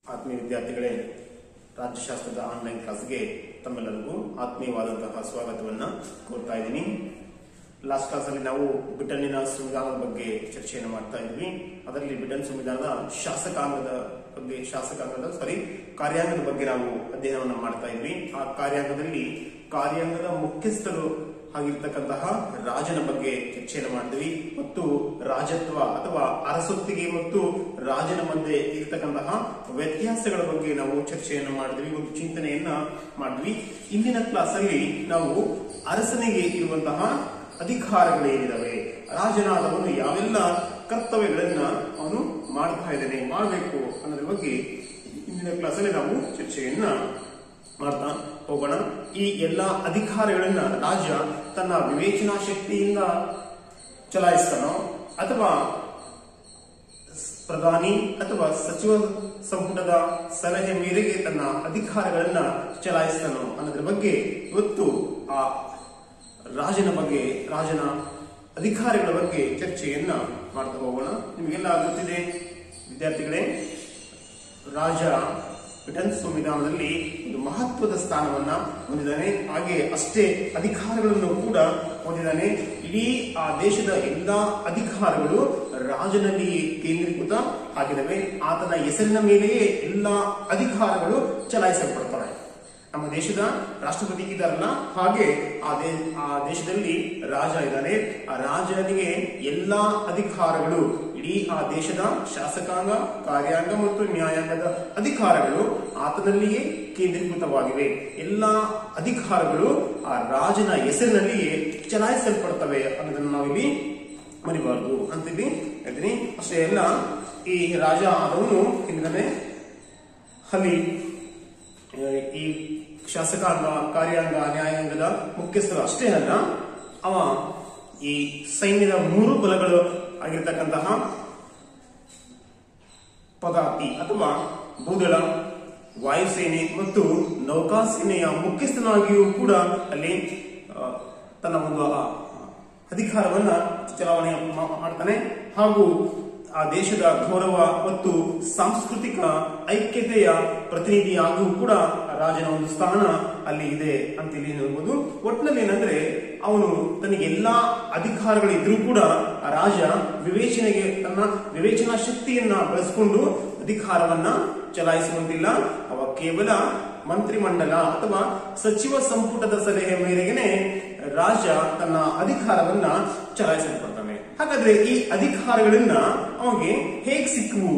ಆತ್ಮೀಯ ವಿದ್ಯಾರ್ಥಿಗಳೇ ರಾಜ್ಯಶಾಸ್ತ್ರದ ಆನ್ಲೈನ್ ಕ್ಲಾಸ್ಗೆ ತಮ್ಮೆಲ್ಲರಿಗೂ ಆತ್ಮೀಯವಾದಂತಹ ಸ್ವಾಗತವನ್ನ ಕೋರ್ತಾ ಇದ್ದೀನಿ ಲಾಸ್ಟ್ ಕ್ಲಾಸಲ್ಲಿ ನಾವು ಬ್ರಿಟನ್ನಿನ ಸಂವಿಧಾನದ ಬಗ್ಗೆ ಚರ್ಚೆಯನ್ನು ಮಾಡ್ತಾ ಇದ್ವಿ ಅದರಲ್ಲಿ ಬ್ರಿಟನ್ ಸಂವಿಧಾನದ ಶಾಸಕಾಂಗದ ಬಗ್ಗೆ ಶಾಸಕಾಂಗದ ಸಾರಿ ಕಾರ್ಯಾಂಗದ ಬಗ್ಗೆ ನಾವು ಅಧ್ಯಯನವನ್ನು ಮಾಡ್ತಾ ಇದ್ವಿ ಆ ಕಾರ್ಯಾಂಗದಲ್ಲಿ ಕಾರ್ಯಾಂಗದ ಮುಖ್ಯಸ್ಥರು ಆಗಿರ್ತಕ್ಕಂತಹ ರಾಜನ ಬಗ್ಗೆ ಚರ್ಚೆಯನ್ನು ಮಾಡಿದ್ವಿ ಮತ್ತು ರಾಜತ್ವ ಅಥವಾ ಅರಸೊತ್ತಿಗೆ ಮತ್ತು ರಾಜನ ಮಧ್ಯೆ ಇರ್ತಕ್ಕಂತಹ ವ್ಯತ್ಯಾಸಗಳ ಬಗ್ಗೆ ನಾವು ಚರ್ಚೆಯನ್ನು ಮಾಡಿದ್ವಿ ಒಂದು ಚಿಂತನೆಯನ್ನ ಮಾಡಿದ್ವಿ ಇಂದಿನ ಕ್ಲಾಸ್ ಅಲ್ಲಿ ನಾವು ಅರಸನಿಗೆ ಇರುವಂತಹ ಅಧಿಕಾರಗಳೇನಿದಾವೆ ರಾಜನಾದವನು ಯಾವೆಲ್ಲ ಕರ್ತವ್ಯಗಳನ್ನ ಅವನು ಮಾಡ್ತಾ ಇದ್ದಾನೆ ಮಾಡಬೇಕು ಅನ್ನೋದ್ರ ಬಗ್ಗೆ ಇಂದಿನ ಕ್ಲಾಸಲ್ಲಿ ನಾವು ಚರ್ಚೆಯನ್ನ ಮಾಡ್ತಾ ಹೋಗೋಣ ಈ ಎಲ್ಲಾ ಅಧಿಕಾರಗಳನ್ನ ರಾಜ ತನ್ನ ವಿವೇಚನಾ ಶಕ್ತಿಯಿಂದ ಚಲಾಯಿಸ್ತಾನೋ ಅಥವಾ ಪ್ರಧಾನಿ ಅಥವಾ ಸಚಿವ ಸಂಪುಟದ ಸಲಹೆ ಮೇರೆಗೆ ತನ್ನ ಅಧಿಕಾರಗಳನ್ನ ಚಲಾಯಿಸ್ತಾನೋ ಅನ್ನೋದ್ರ ಬಗ್ಗೆ ಇವತ್ತು ಆ ರಾಜನ ಬಗ್ಗೆ ರಾಜನ ಅಧಿಕಾರಿಗಳ ಬಗ್ಗೆ ಚರ್ಚೆಯನ್ನ ಮಾಡ್ತಾ ಹೋಗೋಣ ನಿಮಗೆಲ್ಲ ಗೊತ್ತಿದೆ ವಿದ್ಯಾರ್ಥಿಗಳೇ ರಾಜ ಬ್ರಿಟನ್ ಸಂವಿಧಾನದಲ್ಲಿ ಒಂದು ಮಹತ್ವದ ಸ್ಥಾನವನ್ನ ಹೊಂದಿದ್ದಾನೆ ಹಾಗೆ ಅಷ್ಟೇ ಅಧಿಕಾರಗಳನ್ನು ಕೂಡ ಹೊಂದಿದ್ದಾನೆ ಇಡೀ ಆ ದೇಶದ ಎಲ್ಲಾ ಅಧಿಕಾರಗಳು ರಾಜನಲ್ಲಿ ಕೇಂದ್ರೀಕೃತ ಆಗಿದ್ದಾವೆ ಆತನ ಹೆಸರಿನ ಮೇಲೆಯೇ ಎಲ್ಲಾ ಅಧಿಕಾರಗಳು ಚಲಾಯಿಸಲ್ಪಡ್ತವೆ ನಮ್ಮ ದೇಶದ ರಾಷ್ಟ್ರಪತಿ ಇದ್ದಾರಲ್ಲ ಹಾಗೆ ಆ ದೇ ಆ ದೇಶದಲ್ಲಿ ರಾಜ ಇದ್ದಾನೆ ಆ ರಾಜನಿಗೆ ಎಲ್ಲಾ ಅಧಿಕಾರಗಳು ಇಡೀ ಆ ದೇಶದ ಶಾಸಕಾಂಗ ಕಾರ್ಯಾಂಗ ಮತ್ತು ನ್ಯಾಯಾಂಗದ ಅಧಿಕಾರಗಳು ಆತನಲ್ಲಿಯೇ ಕೇಂದ್ರೀಕೃತವಾಗಿವೆ ಎಲ್ಲಾ ಅಧಿಕಾರಗಳು ಆ ರಾಜನ ಹೆಸರಿನಲ್ಲಿಯೇ ಚಲಾಯಿಸಲ್ಪಡ್ತವೆ ಅನ್ನೋದನ್ನು ನಾವಿಲ್ಲಿ ಮರಿಬಾರದು ಅಂತಿಲ್ಲಿ ಹೇಳ್ತೀನಿ ಅಷ್ಟೇ ಎಲ್ಲ ಈ ರಾಜ ಆದವನು ಹಿಂದಿನೇ ಅಲ್ಲಿ ಈ ಶಾಸಕಾಂಗ ಕಾರ್ಯಾಂಗ ನ್ಯಾಯಾಂಗದ ಮುಖ್ಯಸ್ಥರು ಅಷ್ಟೇ ಅಲ್ಲ ಅವ ಈ ಸೈನ್ಯದ ಮೂರು ಬಲಗಳು ಆಗಿರ್ತಕ್ಕಂತಹ ಪದಾತಿ ಅಥವಾ ಭೂದಳ ವಾಯುಸೇನೆ ಮತ್ತು ನೌಕಾಸೇನೆಯ ಮುಖ್ಯಸ್ಥನಾಗಿಯೂ ಕೂಡ ಅಲ್ಲಿ ಆ, ತನ್ನ ಒಂದು ಆ, ಅಧಿಕಾರವನ್ನ ಚಲಾವಣೆ ಮಾ- ಮಾಡ್ತಾನೆ ಹಾಗೂ ಆ ದೇಶದ ಗೌರವ ಮತ್ತು ಸಾಂಸ್ಕೃತಿಕ ಐಕ್ಯತೆಯ ಪ್ರತಿನಿಧಿಯಾಗಿಯೂ ಕೂಡ ರಾಜನ ಒಂದು ಸ್ಥಾನ ಅಲ್ಲಿ ಇದೆ ಅಂತ ಇಲ್ಲಿ ನೋಡಬಹುದು ಒಟ್ಟಿನಲ್ಲಿ ಏನಂದ್ರೆ ಅವನು ತನಗೆ ಎಲ್ಲಾ ಅಧಿಕಾರಗಳಿದ್ರೂ ಕೂಡ ಆ ರಾಜ ವಿವೇಚನೆಗೆ ತನ್ನ ವಿವೇಚನಾ ಶಕ್ತಿಯನ್ನ ಬಳಸಿಕೊಂಡು ಅಧಿಕಾರವನ್ನ ಚಲಾಯಿಸುವಂತಿಲ್ಲ ಅವ ಕೇವಲ ಮಂತ್ರಿಮಂಡಲ ಅಥವಾ ಸಚಿವ ಸಂಪುಟದ ಸಲಹೆ ಮೇರೆಗೆ ರಾಜ ತನ್ನ ಅಧಿಕಾರವನ್ನ ಚಲಾಯಿಸಲ್ಪಡ್ತಾನೆ ಹಾಗಾದ್ರೆ ಈ ಅಧಿಕಾರಗಳನ್ನ ಅವನಿಗೆ ಹೇಗ್ ಸಿಕ್ಕವು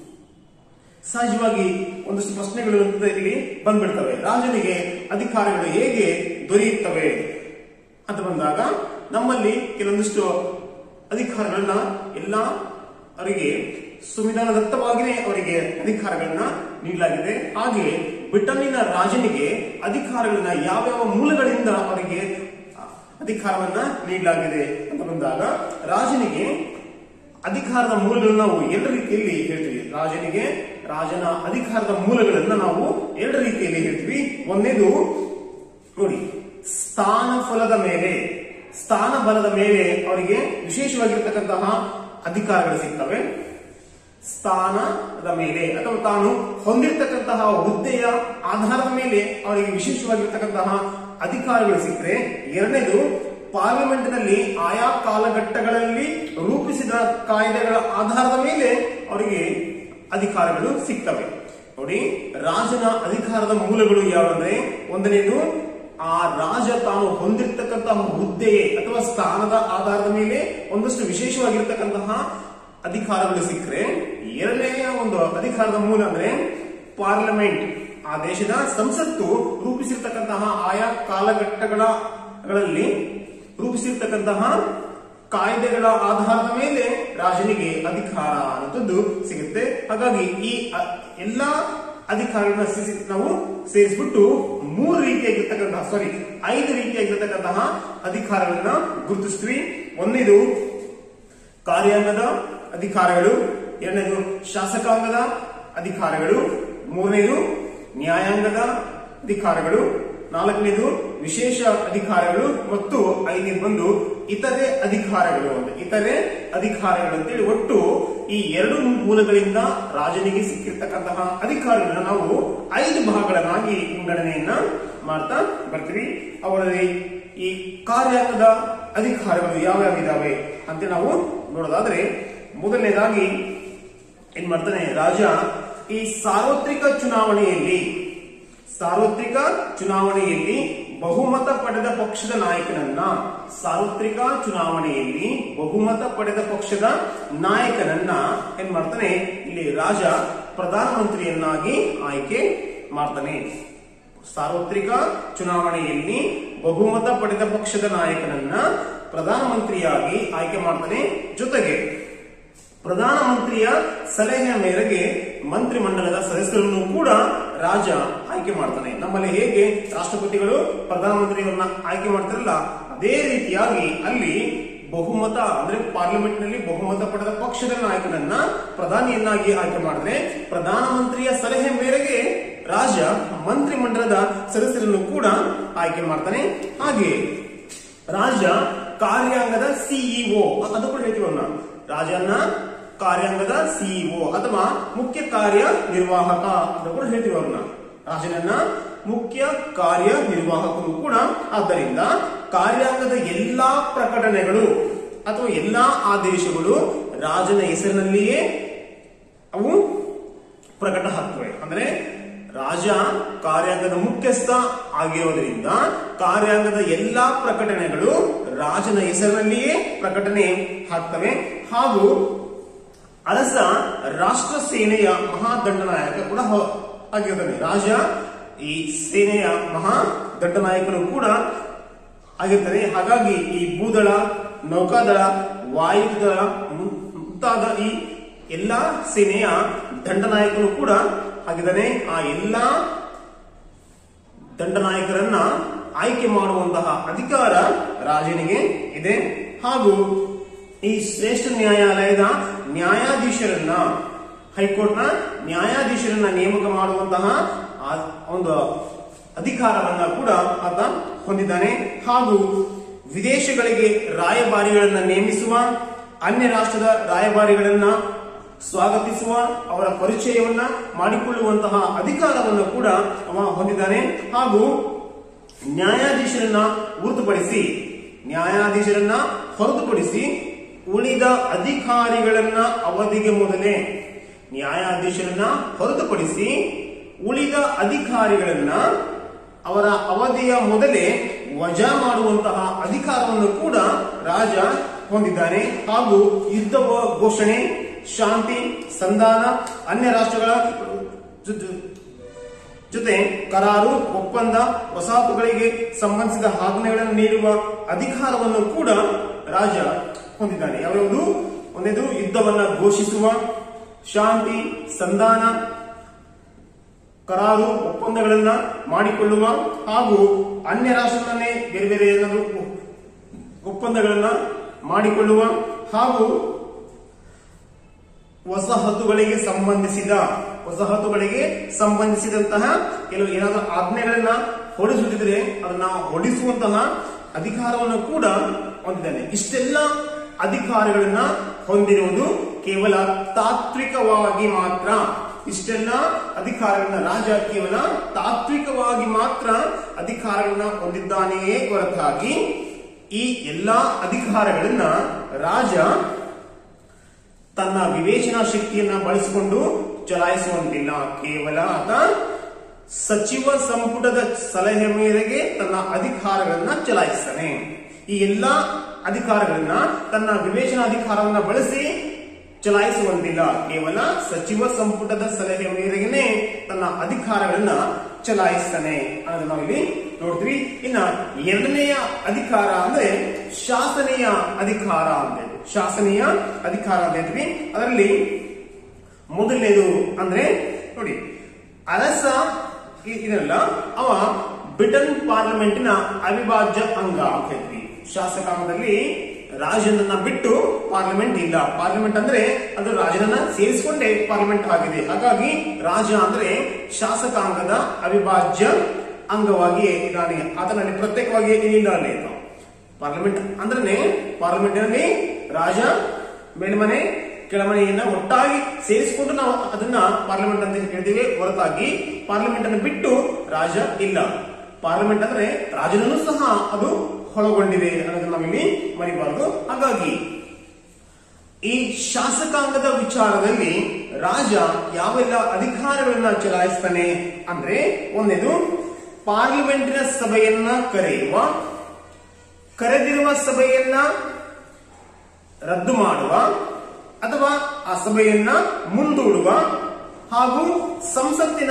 ಸಹಜವಾಗಿ ಒಂದಷ್ಟು ಪ್ರಶ್ನೆಗಳು ಅಂತ ಇಲ್ಲಿ ಬಂದ್ಬಿಡ್ತವೆ ರಾಜನಿಗೆ ಅಧಿಕಾರಗಳು ಹೇಗೆ ದೊರೆಯುತ್ತವೆ ಅಂತ ಬಂದಾಗ ನಮ್ಮಲ್ಲಿ ಕೆಲವೊಂದಿಷ್ಟು ಅಧಿಕಾರಗಳನ್ನ ಎಲ್ಲ ಅವರಿಗೆ ಸಂವಿಧಾನದತ್ತವಾಗಿಯೇ ಅವರಿಗೆ ಅಧಿಕಾರಗಳನ್ನ ನೀಡಲಾಗಿದೆ ಹಾಗೆ ಬ್ರಿಟನ್ನಿನ ರಾಜನಿಗೆ ಅಧಿಕಾರಗಳನ್ನ ಯಾವ್ಯಾವ ಮೂಲಗಳಿಂದ ಅವರಿಗೆ ಅಧಿಕಾರವನ್ನ ನೀಡಲಾಗಿದೆ ಅಂತ ಬಂದಾಗ ರಾಜನಿಗೆ ಅಧಿಕಾರದ ಮೂಲಗಳನ್ನ ನಾವು ಎರಡು ರೀತಿಯಲ್ಲಿ ಹೇಳ್ತೀವಿ ರಾಜನಿಗೆ ರಾಜನ ಅಧಿಕಾರದ ಮೂಲಗಳನ್ನ ನಾವು ಎರಡು ರೀತಿಯಲ್ಲಿ ಹೇಳ್ತೀವಿ ಒಂದೇದು ನೋಡಿ ಸ್ಥಾನ ಫಲದ ಮೇಲೆ ಸ್ಥಾನ ಬಲದ ಮೇಲೆ ಅವರಿಗೆ ವಿಶೇಷವಾಗಿರ್ತಕ್ಕಂತಹ ಅಧಿಕಾರಗಳು ಸಿಗ್ತವೆ ಸ್ಥಾನದ ಮೇಲೆ ಅಥವಾ ತಾನು ಹೊಂದಿರತಕ್ಕಂತಹ ಹುದ್ದೆಯ ಆಧಾರದ ಮೇಲೆ ಅವರಿಗೆ ವಿಶೇಷವಾಗಿರ್ತಕ್ಕಂತಹ ಅಧಿಕಾರಗಳು ಸಿಕ್ಕರೆ ಎರಡನೇದು ಪಾರ್ಲಿಮೆಂಟ್ನಲ್ಲಿ ಆಯಾ ಕಾಲಘಟ್ಟಗಳಲ್ಲಿ ರೂಪಿಸಿದ ಕಾಯ್ದೆಗಳ ಆಧಾರದ ಮೇಲೆ ಅವರಿಗೆ ಅಧಿಕಾರಗಳು ಸಿಗ್ತವೆ ನೋಡಿ ರಾಜನ ಅಧಿಕಾರದ ಮೂಲಗಳು ಯಾವಂದ್ರೆ ಒಂದನೇದು ಆ ರಾಜ ತಾನು ಹೊಂದಿರತಕ್ಕಂತಹ ಹುದ್ದೆ ಅಥವಾ ಸ್ಥಾನದ ಆಧಾರದ ಮೇಲೆ ಒಂದಷ್ಟು ವಿಶೇಷವಾಗಿರ್ತಕ್ಕಂತಹ ಅಧಿಕಾರಗಳು ಸಿಕ್ಕರೆ ಎರಡನೆಯ ಒಂದು ಅಧಿಕಾರದ ಮೂಲ ಅಂದ್ರೆ ಪಾರ್ಲಿಮೆಂಟ್ ಆ ದೇಶದ ಸಂಸತ್ತು ರೂಪಿಸಿರ್ತಕ್ಕಂತಹ ಆಯಾ ಕಾಲಘಟ್ಟಗಳಲ್ಲಿ ರೂಪಿಸಿರ್ತಕ್ಕಂತಹ ಕಾಯ್ದೆಗಳ ಆಧಾರದ ಮೇಲೆ ರಾಜನಿಗೆ ಅಧಿಕಾರ ಅನ್ನೋದು ಸಿಗುತ್ತೆ ಹಾಗಾಗಿ ಈ ಅ- ಎಲ್ಲಾ ಅಧಿಕಾರಗಳನ್ನ ಸೇರಿಸಿ ನಾವು ಸೇರಿಸ್ಬಿಟ್ಟು ಮೂರು ರೀತಿಯಾಗಿರ್ತಕ್ಕಂತಹ ಸಾರಿ ಐದು ರೀತಿಯಾಗಿರ್ತಕ್ಕಂತಹ ಅಧಿಕಾರಗಳನ್ನ ಗುರುತಿಸ್ತೀವಿ ಒಂದೇದು ಕಾರ್ಯಾಂಗದ ಅಧಿಕಾರಗಳು ಎರಡನೇದು ಶಾಸಕಾಂಗದ ಅಧಿಕಾರಗಳು ಮೂರನೇದು ನ್ಯಾಯಾಂಗದ ಅಧಿಕಾರಗಳು ನಾಲ್ಕನೇದು ವಿಶೇಷ ಅಧಿಕಾರಗಳು ಮತ್ತು ಐದನೇದು ಬಂದು ಇತರೆ ಅಧಿಕಾರಗಳು ಅಂತ ಇತರೆ ಅಧಿಕಾರಗಳು ಅಂತೇಳಿ ಒಟ್ಟು ಈ ಎರಡು ಮೂಲಗಳಿಂದ ರಾಜನಿಗೆ ಸಿಕ್ಕಿರ್ತಕ್ಕಂತಹ ಅಧಿಕಾರಗಳನ್ನ ನಾವು ಐದು ಭಾಗಗಳನ್ನಾಗಿ ವಿಂಗಡಣೆಯನ್ನ ಮಾಡ್ತಾ ಬರ್ತೀವಿ ಅವರಲ್ಲಿ ಈ ಕಾರ್ಯಾಂಗದ ಅಧಿಕಾರಗಳು ಯಾವ್ಯಾವ ಇದಾವೆ ಅಂತ ನಾವು ನೋಡೋದಾದ್ರೆ ಮೊದಲನೇದಾಗಿ ಏನ್ ಮಾಡ್ತಾನೆ ರಾಜ ಈ ಸಾರ್ವತ್ರಿಕ ಚುನಾವಣೆಯಲ್ಲಿ ಸಾರ್ವತ್ರಿಕ ಚುನಾವಣೆಯಲ್ಲಿ ಬಹುಮತ ಪಡೆದ ಪಕ್ಷದ ನಾಯಕನನ್ನ ಸಾರ್ವತ್ರಿಕ ಚುನಾವಣೆಯಲ್ಲಿ ಬಹುಮತ ಪಡೆದ ಪಕ್ಷದ ನಾಯಕನನ್ನ ಏನ್ ಮಾಡ್ತಾನೆ ಇಲ್ಲಿ ರಾಜ ಪ್ರಧಾನಮಂತ್ರಿಯನ್ನಾಗಿ ಆಯ್ಕೆ ಮಾಡ್ತಾನೆ ಸಾರ್ವತ್ರಿಕ ಚುನಾವಣೆಯಲ್ಲಿ ಬಹುಮತ ಪಡೆದ ಪಕ್ಷದ ನಾಯಕನನ್ನ ಪ್ರಧಾನಮಂತ್ರಿಯಾಗಿ ಆಯ್ಕೆ ಮಾಡ್ತಾನೆ ಜೊತೆಗೆ ಪ್ರಧಾನಮಂತ್ರಿಯ ಸಲಹೆಯ ಮೇರೆಗೆ ಮಂತ್ರಿಮಂಡಲದ ಸದಸ್ಯರನ್ನು ಕೂಡ ರಾಜ ಆಯ್ಕೆ ಮಾಡ್ತಾನೆ ನಮ್ಮಲ್ಲಿ ಹೇಗೆ ರಾಷ್ಟ್ರಪತಿಗಳು ಪ್ರಧಾನಮಂತ್ರಿಯವರನ್ನ ಆಯ್ಕೆ ಮಾಡ್ತಾರಲ್ಲ ಅದೇ ರೀತಿಯಾಗಿ ಅಲ್ಲಿ ಬಹುಮತ ಅಂದ್ರೆ ಪಾರ್ಲಿಮೆಂಟ್ ನಲ್ಲಿ ಬಹುಮತ ಪಡೆದ ಪಕ್ಷದ ನಾಯಕನನ್ನ ಪ್ರಧಾನಿಯನ್ನಾಗಿ ಆಯ್ಕೆ ಮಾಡಿದ್ರೆ ಪ್ರಧಾನಮಂತ್ರಿಯ ಸಲಹೆ ಮೇರೆಗೆ ರಾಜ ಮಂತ್ರಿಮಂಡಲದ ಸದಸ್ಯರನ್ನು ಕೂಡ ಆಯ್ಕೆ ಮಾಡ್ತಾನೆ ಹಾಗೆ ರಾಜ ಕಾರ್ಯಾಂಗದ ಸಿಇಒ ಅದು ಕೂಡ ಹೇಳ್ತೀವಿ ಅವ್ರನ್ನ ರಾಜನ ಕಾರ್ಯಾಂಗದ ಸಿಇಒ ಅಥವಾ ಮುಖ್ಯ ಕಾರ್ಯ ನಿರ್ವಾಹಕ ಅಂತ ಕೂಡ ಹೇಳ್ತೀವಿ ಅವ್ರನ್ನ ರಾಜನನ್ನ ಮುಖ್ಯ ಕಾರ್ಯ ನಿರ್ವಾಹಕರು ಕೂಡ ಆದ್ದರಿಂದ ಕಾರ್ಯಾಂಗದ ಎಲ್ಲಾ ಪ್ರಕಟಣೆಗಳು ಅಥವಾ ಎಲ್ಲಾ ಆದೇಶಗಳು ರಾಜನ ಹೆಸರಿನಲ್ಲಿಯೇ ಅವು ಪ್ರಕಟ ಆಗ್ತವೆ ಅಂದ್ರೆ ರಾಜ ಕಾರ್ಯಾಂಗದ ಮುಖ್ಯಸ್ಥ ಆಗಿರೋದ್ರಿಂದ ಕಾರ್ಯಾಂಗದ ಎಲ್ಲಾ ಪ್ರಕಟಣೆಗಳು ರಾಜನ ಹೆಸರಿನಲ್ಲಿಯೇ ಪ್ರಕಟಣೆ ಆಗ್ತವೆ ಹಾಗೂ ಅರಸ ರಾಷ್ಟ್ರ ಸೇನೆಯ ಮಹಾದಂಡನಾಯಕ ಕೂಡ ಹ- ಆಗಿರ್ತಾನೆ ರಾಜ ಈ ಸೇನೆಯ ಮಹಾ ದಂಡನಾಯಕನು ಕೂಡ ಆಗಿರ್ತಾನೆ ಹಾಗಾಗಿ ಈ ಭೂದಳ ನೌಕಾದಳ ವಾಯುದಳ ಮುಂತಾದ ಈ ಎಲ್ಲಾ ಸೇನೆಯ ದಂಡನಾಯಕನು ಕೂಡ ಆಗಿದ್ದಾನೆ ಆ ಎಲ್ಲಾ ದಂಡನಾಯಕರನ್ನ ಆಯ್ಕೆ ಮಾಡುವಂತಹ ಅಧಿಕಾರ ರಾಜನಿಗೆ ಇದೆ ಹಾಗೂ ಈ ಶ್ರೇಷ್ಠ ನ್ಯಾಯಾಲಯದ ನ್ಯಾಯಾಧೀಶರನ್ನ ಹೈಕೋರ್ಟ್ನ ನ್ಯಾಯಾಧೀಶರನ್ನ ನೇಮಕ ಮಾಡುವಂತಹ ಆ ಒಂದು ಅಧಿಕಾರವನ್ನ ಕೂಡ ಆತ ಹೊಂದಿದ್ದಾನೆ ಹಾಗೂ ವಿದೇಶಗಳಿಗೆ ರಾಯಭಾರಿಗಳನ್ನ ನೇಮಿಸುವ ಅನ್ಯ ರಾಷ್ಟ್ರದ ರಾಯಭಾರಿಗಳನ್ನ ಸ್ವಾಗತಿಸುವ ಅವರ ಪರಿಚಯವನ್ನ ಮಾಡಿಕೊಳ್ಳುವಂತಹ ಅಧಿಕಾರವನ್ನು ಕೂಡ ಅವ ಹೊಂದಿದ್ದಾನೆ ಹಾಗೂ ನ್ಯಾಯಾಧೀಶರನ್ನ ಹೊರತುಪಡಿಸಿ ನ್ಯಾಯಾಧೀಶರನ್ನ ಹೊರತುಪಡಿಸಿ ಉಳಿದ ಅಧಿಕಾರಿಗಳನ್ನ ಅವಧಿಗೆ ಮೊದಲೇ ನ್ಯಾಯಾಧೀಶರನ್ನ ಹೊರತುಪಡಿಸಿ ಉಳಿದ ಅಧಿಕಾರಿಗಳನ್ನ ಅವರ ಅವಧಿಯ ಮೊದಲೇ ವಜಾ ಮಾಡುವಂತಹ ಅಧಿಕಾರವನ್ನು ಕೂಡ ರಾಜ ಹೊಂದಿದ್ದಾನೆ ಹಾಗೂ ಯುದ್ಧ ಘೋಷಣೆ ಶಾಂತಿ ಸಂಧಾನ ಅನ್ಯ ರಾಷ್ಟ್ರಗಳ ಜೊ- ಜೊ- ಜೊತೆ ಕರಾರು ಒಪ್ಪಂದ ವಸಾಹತುಗಳಿಗೆ ಸಂಬಂಧಿಸಿದ ಆಜ್ಞೆಗಳನ್ನು ನೀಡುವ ಅಧಿಕಾರವನ್ನು ಕೂಡ ರಾಜ ಹೊಂದಿದ್ದಾನೆ ಯಾವ್ಯಾವುದು ಒಂದೇದು ಯುದ್ಧವನ್ನ ಘೋಷಿಸುವ ಶಾಂತಿ ಸಂಧಾನ ಕರಾರು ಒಪ್ಪಂದಗಳನ್ನ ಮಾಡಿಕೊಳ್ಳುವ ಹಾಗೂ ಅನ್ಯ ರಾಷ್ಟ್ರದನ್ನೇ ಬೇರೆ ಬೇರೆ ಏನಾದ್ರು ಒಪ್ಪಂದಗಳನ್ನ ಮಾಡಿಕೊಳ್ಳುವ ಹಾಗೂ ವಸಾಹತುಗಳಿಗೆ ಸಂಬಂಧಿಸಿದ ವಸಾಹತುಗಳಿಗೆ ಸಂಬಂಧಿಸಿದಂತಹ ಕೆಲವು ಏನಾದರೂ ಆಜ್ಞೆಗಳನ್ನ ಹೊರಡಿಸುತ್ತಿದ್ರೆ ಅದನ್ನ ಹೊರಡಿಸುವಂತಹ ಅಧಿಕಾರವನ್ನು ಕೂಡ ಹೊಂದಿದ್ದಾನೆ ಇಷ್ಟೆಲ್ಲ ಅಧಿಕಾರಗಳನ್ನ ಹೊಂದಿರುವುದು ಕೇವಲ ತಾತ್ವಿಕವಾಗಿ ಮಾತ್ರ ಇಷ್ಟೆಲ್ಲ ಅಧಿಕಾರಗಳನ್ನ ರಾಜ ಕೇವಲ ತಾತ್ವಿಕವಾಗಿ ಮಾತ್ರ ಅಧಿಕಾರಗಳನ್ನ ಹೊಂದಿದ್ದಾನೆಯೇ ಹೊರತಾಗಿ ಈ ಎಲ್ಲಾ ಅಧಿಕಾರಗಳನ್ನ ರಾಜ ತನ್ನ ವಿವೇಚನಾ ಶಕ್ತಿಯನ್ನ ಬಳಸಿಕೊಂಡು ಚಲಾಯಿಸುವಂತಿಲ್ಲ ಕೇವಲ ಆತ ಸಚಿವ ಸಂಪುಟದ ಸಲಹೆ ಮೇರೆಗೆ ತನ್ನ ಅಧಿಕಾರಗಳನ್ನ ಚಲಾಯಿಸ್ತಾನೆ ಈ ಎಲ್ಲಾ ಅಧಿಕಾರಗಳನ್ನ ತನ್ನ ವಿವೇಚನಾ ಅಧಿಕಾರವನ್ನ ಬಳಸಿ ಚಲಾಯಿಸುವಂತಿಲ್ಲ ಕೇವಲ ಸಚಿವ ಸಂಪುಟದ ಸಲಹೆ ಮೇರೆಗೆನೆ ತನ್ನ ಅಧಿಕಾರಗಳನ್ನ ಚಲಾಯಿಸ್ತಾನೆ ಅನ್ನೋದನ್ನ ನಾವಿಲ್ಲಿ ನೋಡ್ತೀವಿ ಇನ್ನ ಎರಡನೆಯ ಅಧಿಕಾರ ಅಂದ್ರೆ ಶಾಸನೀಯ ಅಧಿಕಾರ ಅಂತ ಹೇಳಿ ಶಾಸನೀಯ ಅಧಿಕಾರ ಅಂತ ಹೇಳ್ತೀವಿ ಅದರಲ್ಲಿ ಮೊದಲನೇದು ಅಂದ್ರೆ ನೋಡಿ ಅರಸ ಇ- ಇದಲ್ಲ ಅವ ಬ್ರಿಟನ್ ಪಾರ್ಲಿಮೆಂಟಿನ ಅವಿಭಾಜ್ಯ ಅಂಗ ಅಂತ ಹೇಳ್ತೀವಿ ಶಾಸಕಾಂಗದಲ್ಲಿ ರಾಜನನ್ನ ಬಿಟ್ಟು ಪಾರ್ಲಿಮೆಂಟ್ ಇಲ್ಲ ಪಾರ್ಲಿಮೆಂಟ್ ಅಂದ್ರೆ ಅದು ರಾಜನನ್ನ ಸೇರಿಸಿಕೊಂಡೇ ಪಾರ್ಲಿಮೆಂಟ್ ಆಗಿದೆ ಹಾಗಾಗಿ ರಾಜ ಅಂದ್ರೆ ಶಾಸಕಾಂಗದ ಅವಿಭಾಜ್ಯ ಅಂಗವಾಗಿ ಇದ್ದಾನೆ ಆತನಲ್ಲಿ ಪ್ರತ್ಯೇಕವಾಗಿ ಏನಿಲ್ಲ ಅಲ್ಲಿ ಅಂತ. ಪಾರ್ಲಿಮೆಂಟ್ ಅಂದ್ರೆ ಪಾರ್ಲಿಮೆಂಟಿನಲ್ಲಿ ರಾಜ ಮೇಲ್ಮನೆ ಕೆಳಮನೆಯನ್ನ ಒಟ್ಟಾಗಿ ಸೇರಿಸಿಕೊಂಡು ನಾವು ಅದನ್ನ ಪಾರ್ಲಿಮೆಂಟ್ ಅಂತ ಹೇಳ್ತೀವಿ ಹೊರತಾಗಿ ಪಾರ್ಲಿಮೆಂಟ್ ಅನ್ನು ಬಿಟ್ಟು ರಾಜ ಇಲ್ಲ ಪಾರ್ಲಿಮೆಂಟ್ ಅಂದ್ರೆ ರಾಜನನ್ನು ಸಹ ಅದು ಒಳಗೊಂಡಿದೆ ಅನ್ನೋದನ್ನ ನಾವಿಲ್ಲಿ ಮರಿಬಾರದು ಹಾಗಾಗಿ ಈ ಶಾಸಕಾಂಗದ ವಿಚಾರದಲ್ಲಿ ರಾಜ ಯಾವೆಲ್ಲ ಅಧಿಕಾರಗಳನ್ನ ಚಲಾಯಿಸ್ತಾನೆ ಅಂದ್ರೆ ಒಂದೇದು ಪಾರ್ಲಿಮೆಂಟಿನ ಸಭೆಯನ್ನ ಕರೆಯುವ ಕರೆದಿರುವ ಸಭೆಯನ್ನ ರದ್ದು ಮಾಡುವ ಅಥವಾ ಆ ಸಭೆಯನ್ನ ಮುಂದೂಡುವ ಹಾಗೂ ಸಂಸತ್ತಿನ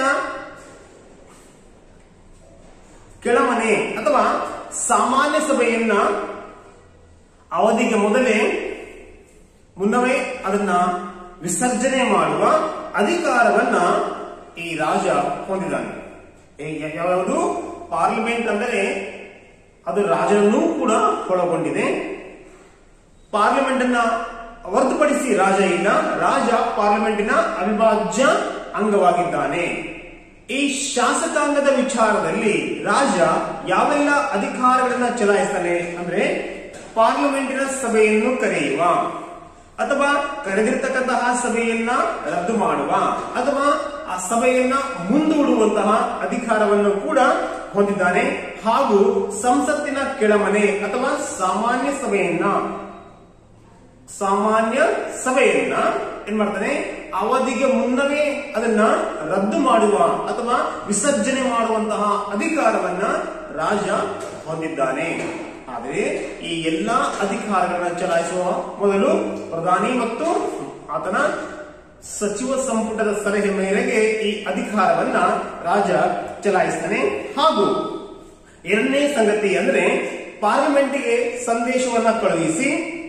ಕೆಳಮನೆ ಅಥವಾ ಸಾಮಾನ್ಯ ಸಭೆಯನ್ನ ಅವಧಿಗೆ ಮೊದಲೇ ಮುನ್ನವೇ ಅದನ್ನ ವಿಸರ್ಜನೆ ಮಾಡುವ ಅಧಿಕಾರವನ್ನ ಈ ರಾಜ ಹೊಂದಿದ್ದಾನೆ ಏ- ಯ- ಯಾವುದು ಪಾರ್ಲಿಮೆಂಟ್ ಅಂದರೆ ಅದು ರಾಜನನ್ನೂ ಕೂಡ ಒಳಗೊಂಡಿದೆ ಪಾರ್ಲಿಮೆಂಟ್ ಅನ್ನ ಹೊರತುಪಡಿಸಿ ರಾಜ ಇಲ್ಲ ರಾಜ ಪಾರ್ಲಿಮೆಂಟಿನ ಅವಿಭಾಜ್ಯ ಅಂಗವಾಗಿದ್ದಾನೆ ಈ ಶಾಸಕಾಂಗದ ವಿಚಾರದಲ್ಲಿ ರಾಜ ಯಾವೆಲ್ಲ ಅಧಿಕಾರಗಳನ್ನ ಚಲಾಯಿಸ್ತಾನೆ ಅಂದ್ರೆ ಪಾರ್ಲಿಮೆಂಟಿನ ಸಭೆಯನ್ನು ಕರೆಯುವ ಅಥವಾ ಕರೆದಿರ್ತಕ್ಕಂತಹ ಸಭೆಯನ್ನ ರದ್ದು ಮಾಡುವ ಅಥವಾ ಆ ಸಭೆಯನ್ನ ಮುಂದೂಡುವಂತಹ ಅಧಿಕಾರವನ್ನು ಕೂಡ ಹೊಂದಿದ್ದಾನೆ ಹಾಗೂ ಸಂಸತ್ತಿನ ಕೆಳಮನೆ ಅಥವಾ ಸಾಮಾನ್ಯ ಸಭೆಯನ್ನ ಸಾಮಾನ್ಯ ಸಭೆಯನ್ನ ಏನ್ ಮಾಡ್ತಾನೆ ಅವಧಿಗೆ ಮುನ್ನವೇ ಅದನ್ನ ರದ್ದು ಮಾಡುವ ಅಥವಾ ವಿಸರ್ಜನೆ ಮಾಡುವಂತಹ ಅಧಿಕಾರವನ್ನ ರಾಜ ಹೊಂದಿದ್ದಾನೆ ಆದರೆ ಈ ಎಲ್ಲಾ ಅಧಿಕಾರಗಳನ್ನ ಚಲಾಯಿಸುವ ಮೊದಲು ಪ್ರಧಾನಿ ಮತ್ತು ಆತನ ಸಚಿವ ಸಂಪುಟದ ಸಲಹೆ ಮೇರೆಗೆ ಈ ಅಧಿಕಾರವನ್ನ ರಾಜ ಚಲಾಯಿಸ್ತಾನೆ ಹಾಗೂ ಎರಡನೇ ಸಂಗತಿ ಅಂದ್ರೆ ಪಾರ್ಲಿಮೆಂಟ್ಗೆ ಸಂದೇಶವನ್ನ ಕಳುಹಿಸಿ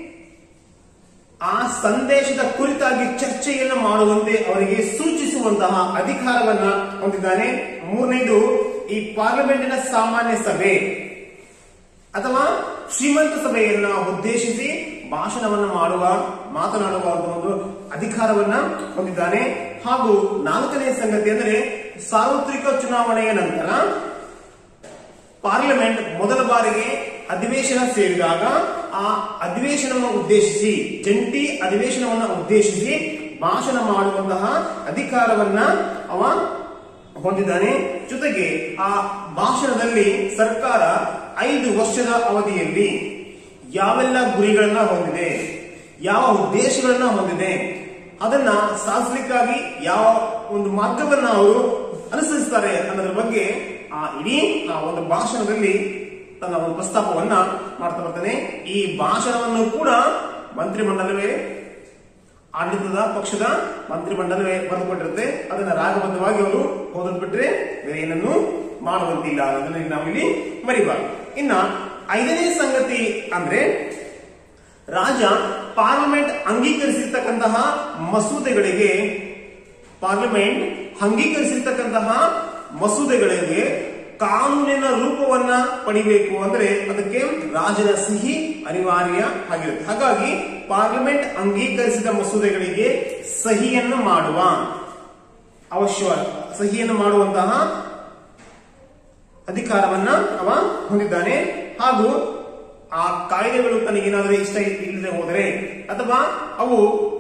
ಆ ಸಂದೇಶದ ಕುರಿತಾಗಿ ಚರ್ಚೆಯನ್ನು ಮಾಡುವಂತೆ ಅವರಿಗೆ ಸೂಚಿಸುವಂತಹ ಅಧಿಕಾರವನ್ನ ಹೊಂದಿದ್ದಾನೆ ಮೂರನೇದು ಈ ಪಾರ್ಲಿಮೆಂಟಿನ ಸಾಮಾನ್ಯ ಸಭೆ ಅಥವಾ ಶ್ರೀಮಂತ ಸಭೆಯನ್ನ ಉದ್ದೇಶಿಸಿ ಭಾಷಣವನ್ನ ಮಾಡುವ ಮಾತನಾಡುವ ಒಂದು ಅಧಿಕಾರವನ್ನ ಹೊಂದಿದ್ದಾನೆ ಹಾಗೂ ನಾಲ್ಕನೇ ಸಂಗತಿ ಅಂದರೆ ಸಾರ್ವತ್ರಿಕ ಚುನಾವಣೆಯ ನಂತರ ಪಾರ್ಲಿಮೆಂಟ್ ಮೊದಲ ಬಾರಿಗೆ ಅಧಿವೇಶನ ಸೇರಿದಾಗ ಆ ಅಧಿವೇಶನವನ್ನು ಉದ್ದೇಶಿಸಿ ಜಂಟಿ ಅಧಿವೇಶನವನ್ನು ಉದ್ದೇಶಿಸಿ ಭಾಷಣ ಮಾಡುವಂತಹ ಅಧಿಕಾರವನ್ನ ಅವ ಹೊಂದಿದ್ದಾನೆ ಜೊತೆಗೆ ಆ ಭಾಷಣದಲ್ಲಿ ಸರ್ಕಾರ ಐದು ವರ್ಷದ ಅವಧಿಯಲ್ಲಿ ಯಾವೆಲ್ಲ ಗುರಿಗಳನ್ನ ಹೊಂದಿದೆ ಯಾವ ಉದ್ದೇಶಗಳನ್ನ ಹೊಂದಿದೆ ಅದನ್ನ ಸಾಧಿಸಲಿಕ್ಕಾಗಿ ಯಾವ ಒಂದು ಮಾರ್ಗವನ್ನ ಅವರು ಅನುಸರಿಸ್ತಾರೆ ಅನ್ನೋದ್ರ ಬಗ್ಗೆ ಆ ಇಡೀ ಆ ಒಂದು ಭಾಷಣದಲ್ಲಿ ತನ್ನ ಒಂದು ಪ್ರಸ್ತಾಪವನ್ನ ಮಾಡ್ತಾ ಬರ್ತಾನೆ ಈ ಭಾಷಣವನ್ನು ಕೂಡ ಮಂತ್ರಿಮಂಡಲವೇ ಆಡಳಿತದ ಪಕ್ಷದ ಮಂತ್ರಿಮಂಡಲವೇ ಬರೆದುಕೊಂಡಿರುತ್ತೆ ಅದನ್ನ ರಾಗಬದ್ಧವಾಗಿ ಅವರು ಓದದ್ ಬಿಟ್ರೆ ಬೇರೆ ಏನನ್ನು ಮಾಡುವಂತಿಲ್ಲ ಅನ್ನೋದನ್ನ ನಾವಿಲ್ಲಿ ಮರಿಬಾರ್ದು ಇನ್ನ ಐದನೇ ಸಂಗತಿ ಅಂದ್ರೆ ರಾಜ ಪಾರ್ಲಿಮೆಂಟ್ ಅಂಗೀಕರಿಸಿರ್ತಕ್ಕಂತಹ ಮಸೂದೆಗಳಿಗೆ ಪಾರ್ಲಿಮೆಂಟ್ ಅಂಗೀಕರಿಸಿರ್ತಕ್ಕಂತಹ ಮಸೂದೆಗಳಿಗೆ ಕಾನೂನಿನ ರೂಪವನ್ನ ಪಡಿಬೇಕು ಅಂದ್ರೆ ಅದಕ್ಕೆ ರಾಜನ ಸಿಹಿ ಅನಿವಾರ್ಯ ಆಗಿರುತ್ತೆ ಹಾಗಾಗಿ ಪಾರ್ಲಿಮೆಂಟ್ ಅಂಗೀಕರಿಸಿದ ಮಸೂದೆಗಳಿಗೆ ಸಹಿಯನ್ನು ಮಾಡುವ ಅವಶ್ಯ ಸಹಿಯನ್ನು ಮಾಡುವಂತಹ ಅಧಿಕಾರವನ್ನ ಅವ ಹೊಂದಿದ್ದಾನೆ ಹಾಗೂ ಆ ಕಾಯ್ದೆಗಳು ತನಗೇನಾದರೂ ಇಷ್ಟ ಇಲ್ಲದೆ ಹೋದರೆ ಅಥವಾ ಅವು